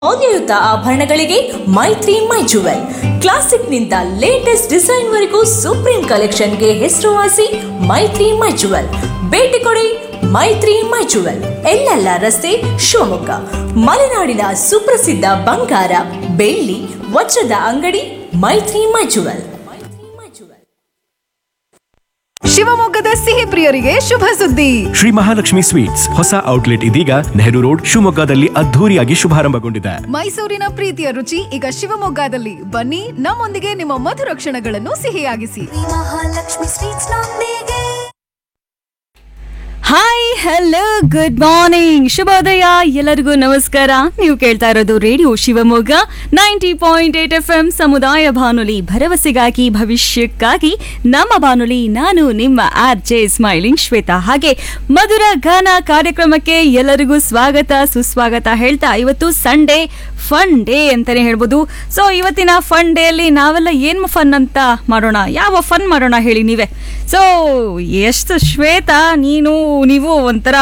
ಮೌಲ್ಯಯುತ ಆಭರಣಗಳಿಗೆ Maithri my jewel ಕ್ಲಾಸಿಕ್ನಿಂದ ಲೇಟೆಸ್ಟ್ ಡಿಸೈನ್ ವರೆಗೂ ಸುಪ್ರೀಂ ಕಲೆಕ್ಷನ್ಗೆ ಹೆಸರುವಾಸಿ ಮೈತ್ರಿ ಮೈ ಜುವೆಲ್ ಭೇಟಿ ಕೊಡಿ ಮೈತ್ರಿ ಮೈ ಜುವೆಲ್ ಎಲ್ಲೆಲ್ಲ ರಸ್ತೆ ಶಿವಮೊಗ್ಗ ಮಲೆನಾಡಿನ ಸುಪ್ರಸಿದ್ಧ ಬಂಗಾರ ಬೆಳ್ಳಿ ವಜ್ರದ ಅಂಗಡಿ ಮೈತ್ರಿ ಮೈ ಜುವೆಲ್ ಮೈತ್ರಿ ಮೈ ಜುವೆಲ್ ಶಿವಮೊಗ್ಗದ ಸಿಹಿ ಪ್ರಿಯರಿಗೆ ಶುಭ ಸುದ್ದಿ ಶ್ರೀ ಮಹಾಲಕ್ಷ್ಮಿ ಸ್ವೀಟ್ಸ್ ಹೊಸ ಔಟ್ಲೆಟ್ ಇದೀಗ ನೆಹರು ರೋಡ್ ಶಿವಮೊಗ್ಗದಲ್ಲಿ ಅದ್ಧೂರಿಯಾಗಿ ಶುಭಾರಂಭಗೊಂಡಿದೆ ಮೈಸೂರಿನ ಪ್ರೀತಿಯ ರುಚಿ ಈಗ ಶಿವಮೊಗ್ಗದಲ್ಲಿ ಬನ್ನಿ ನಮ್ಮೊಂದಿಗೆ ನಿಮ್ಮ ಮಧುರ ಕ್ಷಣಗಳನ್ನು ಸಿಹಿಯಾಗಿಸಿ ಮಹಾಲಕ್ಷ್ಮಿ ಸ್ವೀಟ್ಸ್ ನೊಂದಿಗೆ ಹಾಯ್ ಹಲೋ ಗುಡ್ ಮಾರ್ನಿಂಗ್ ಶುಭೋದಯ ಎಲ್ಲರಿಗೂ ನಮಸ್ಕಾರ ನೀವು ಕೇಳ್ತಾ ಇರೋದು radio Shivamogga ninety point eight F M ಸಮುದಾಯ ಬಾನುಲಿ ಭರವಸೆಗಾಗಿ ಭವಿಷ್ಯಕ್ಕಾಗಿ ನಮ್ಮ ಬಾನುಲಿ ನಾನು ನಿಮ್ಮ ಆರ್ ಜೆ ಸ್ಮೈಲಿಂಗ್ ಶ್ವೇತಾ ಹಾಗೆ ಮಧುರ ಗಾನ ಕಾರ್ಯಕ್ರಮಕ್ಕೆ ಎಲ್ಲರಿಗೂ ಸ್ವಾಗತ ಸುಸ್ವಾಗತ ಹೇಳ್ತಾ ಇವತ್ತು ಸಂಡೇ ಫನ್ ಡೇ ಅಂತಾನೆ ಹೇಳ್ಬೋದು ಸೊ ಇವತ್ತಿನ ಫನ್ ಡೇ ಅಲ್ಲಿ ನಾವೆಲ್ಲ ಏನ್ ಫನ್ ಅಂತ ಮಾಡೋಣ ಯಾವ ಫನ್ ಮಾಡೋಣ ಹೇಳಿ ನೀವೇ ಸೊ ಎಷ್ಟು ಶ್ವೇತಾ ನೀನು ನೀವು ಒಂಥರ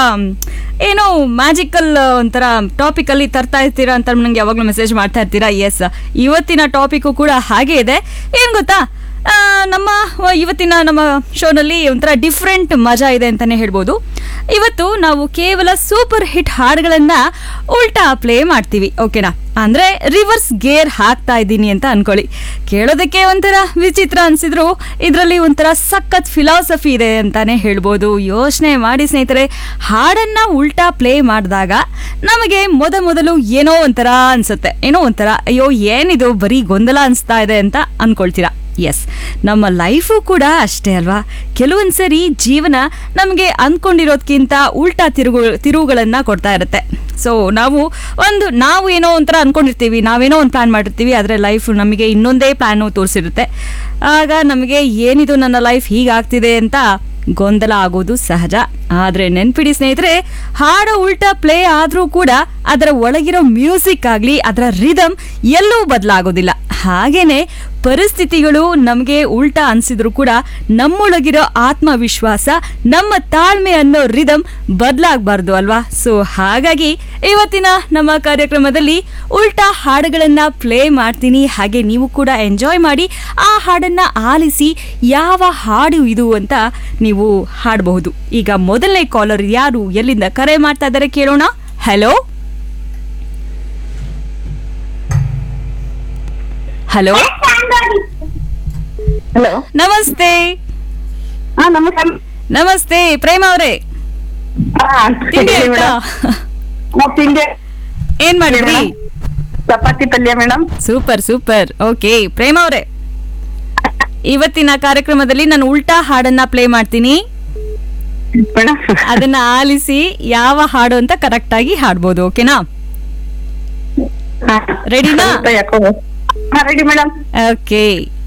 ಏನೋ ಮ್ಯಾಜಿಕಲ್ ಒಂಥರ ಟಾಪಿಕಲ್ಲಿ ತರ್ತಾ ಇರ್ತೀರಾ ಅಂತ ನನಗೆ ಯಾವಾಗಲೂ ಮೆಸೇಜ್ ಮಾಡ್ತಾ ಇರ್ತೀರಾ ಎಸ್ ಇವತ್ತಿನ ಟಾಪಿಕ್ಕು ಕೂಡ ಹಾಗೆ ಇದೆ ಏನು ಗೊತ್ತಾ ಆ, ನಮ್ಮ ಇವತ್ತಿನ ನಮ್ಮ ಶೋನಲ್ಲಿ ಒಂಥರ ಡಿಫ್ರೆಂಟ್ ಮಜಾ ಇದೆ ಅಂತಾನೆ ಹೇಳ್ಬೋದು ಇವತ್ತು ನಾವು ಕೇವಲ ಸೂಪರ್ ಹಿಟ್ ಹಾಡುಗಳನ್ನ ಉಲ್ಟಾ ಪ್ಲೇ ಮಾಡ್ತೀವಿ ಓಕೆನಾ ಅಂದ್ರೆ ರಿವರ್ಸ್ ಗೇರ್ ಹಾಕ್ತಾ ಇದ್ದೀನಿ ಅಂತ ಅನ್ಕೊಳ್ಳಿ ಕೇಳೋದಕ್ಕೆ ಒಂಥರ ವಿಚಿತ್ರ ಅನ್ಸಿದ್ರು ಇದರಲ್ಲಿ ಒಂಥರ ಸಖತ್ ಫಿಲಾಸಫಿ ಇದೆ ಅಂತಾನೆ ಹೇಳ್ಬೋದು ಯೋಚನೆ ಮಾಡಿ ಸ್ನೇಹಿತರೆ ಹಾಡನ್ನ ಉಲ್ಟಾ ಪ್ಲೇ ಮಾಡಿದಾಗ ನಮಗೆ ಮೊದ ಮೊದಲು ಏನೋ ಒಂಥರ ಅನ್ಸುತ್ತೆ ಏನೋ ಒಂಥರ ಅಯ್ಯೋ ಏನಿದು ಬರೀ ಗೊಂದಲ ಅನಿಸ್ತಾ ಇದೆ ಅಂತ ಅನ್ಕೊಳ್ತೀರಾ ಎಸ್ ನಮ್ಮ ಲೈಫು ಕೂಡ ಅಷ್ಟೇ ಅಲ್ವಾ ಕೆಲವೊಂದು ಸರಿ ಜೀವನ ನಮಗೆ ಅಂದ್ಕೊಂಡಿರೋದ್ಕಿಂತ ಉಲ್ಟಾ ತಿರುಗು ತಿರುವುಗಳನ್ನ ಕೊಡ್ತಾ ಇರುತ್ತೆ ಸೊ ನಾವು ಒಂದು ನಾವು ಏನೋ ಒಂಥರ ಅನ್ಕೊಂಡಿರ್ತೀವಿ ನಾವೇನೋ ಒಂದು ಪ್ಲಾನ್ ಮಾಡಿರ್ತೀವಿ ಆದರೆ ಲೈಫ್ ನಮಗೆ ಇನ್ನೊಂದೇ ಪ್ಲಾನು ತೋರಿಸಿರುತ್ತೆ ಆಗ ನಮಗೆ ಏನಿದು ನನ್ನ ಲೈಫ್ ಹೀಗಾಗ್ತಿದೆ ಅಂತ ಗೊಂದಲ ಆಗೋದು ಸಹಜ ಆದರೆ ನೆನ್ಪಿಡಿ ಸ್ನೇಹಿತರೆ ಹಾಡು ಉಲ್ಟಾ ಪ್ಲೇ ಆದರೂ ಕೂಡ ಅದರ ಒಳಗಿರೋ ಮ್ಯೂಸಿಕ್ ಆಗಲಿ ಅದರ ರಿದಮ್ ಎಲ್ಲೂ ಬದಲಾಗೋದಿಲ್ಲ ಹಾಗೇನೆ ಪರಿಸ್ಥಿತಿಗಳು ನಮಗೆ ಉಲ್ಟಾ ಅನ್ಸಿದ್ರು ಕೂಡ ನಮ್ಮೊಳಗಿರೋ ಆತ್ಮವಿಶ್ವಾಸ ನಮ್ಮ ತಾಳ್ಮೆ ಅನ್ನೋ ರಿದಮ್ ಬದಲಾಗಬಾರ್ದು ಅಲ್ವಾ ಸೊ ಹಾಗಾಗಿ ಇವತ್ತಿನ ನಮ್ಮ ಕಾರ್ಯಕ್ರಮದಲ್ಲಿ ಉಲ್ಟಾ ಹಾಡುಗಳನ್ನ ಪ್ಲೇ ಮಾಡ್ತೀನಿ ಹಾಗೆ ನೀವು ಕೂಡ ಎಂಜಾಯ್ ಮಾಡಿ ಆ ಹಾಡನ್ನ ಆಲಿಸಿ ಯಾವ ಹಾಡು ಇದು ಅಂತ ನೀವು ಹಾಡಬಹುದು ಈಗ ಮೊದಲನೇ ಕಾಲರ್ ಯಾರು ಎಲ್ಲಿಂದ ಕರೆ ಮಾಡ್ತಾ ಇದ್ದಾರೆ ಕೇಳೋಣ ಹಲೋ ಹಲೋ ಹಲೋ ನಮಸ್ತೆ ಹಾ ನಮಸ್ಕಾರ ನಮಸ್ತೆ ಪ್ರೇಮ ಅವರೇ ಹಾ, ತಿಂಡಿ ಹೇಳಿ ಆಯ್ತಾ ಮೇಡಮ್. ನಾವ್ ತಿಂಡಿ ಏನ್ ಮಾಡಿದ್ರಿ ಮೇಡಮ್. ಚಪಾತಿ ಪಲ್ಯ madam super super okay Prema ಅವರೇ ಇವತ್ತಿನ ಕಾರ್ಯಕ್ರಮದಲ್ಲಿ ನಾನು ಉಲ್ಟಾ ಹಾಡನ್ನ ಪ್ಲೇ ಮಾಡ್ತೀನಿ ಮೇಡಮ್ ಅದನ್ನ ಆಲಿಸಿ ಯಾವ ಹಾಡು ಅಂತ ಕರೆಕ್ಟ್ ಆಗಿ ಹಾಡ್ಬೋದು ಓಕೆನಾ ಹಾ. ರೆಡಿನಾ? ಸ್ವಲ್ಪ ಯಾಕೋ ಹಾ ರೆಡಿ ಮೇಡಮ್ ಓಕೆ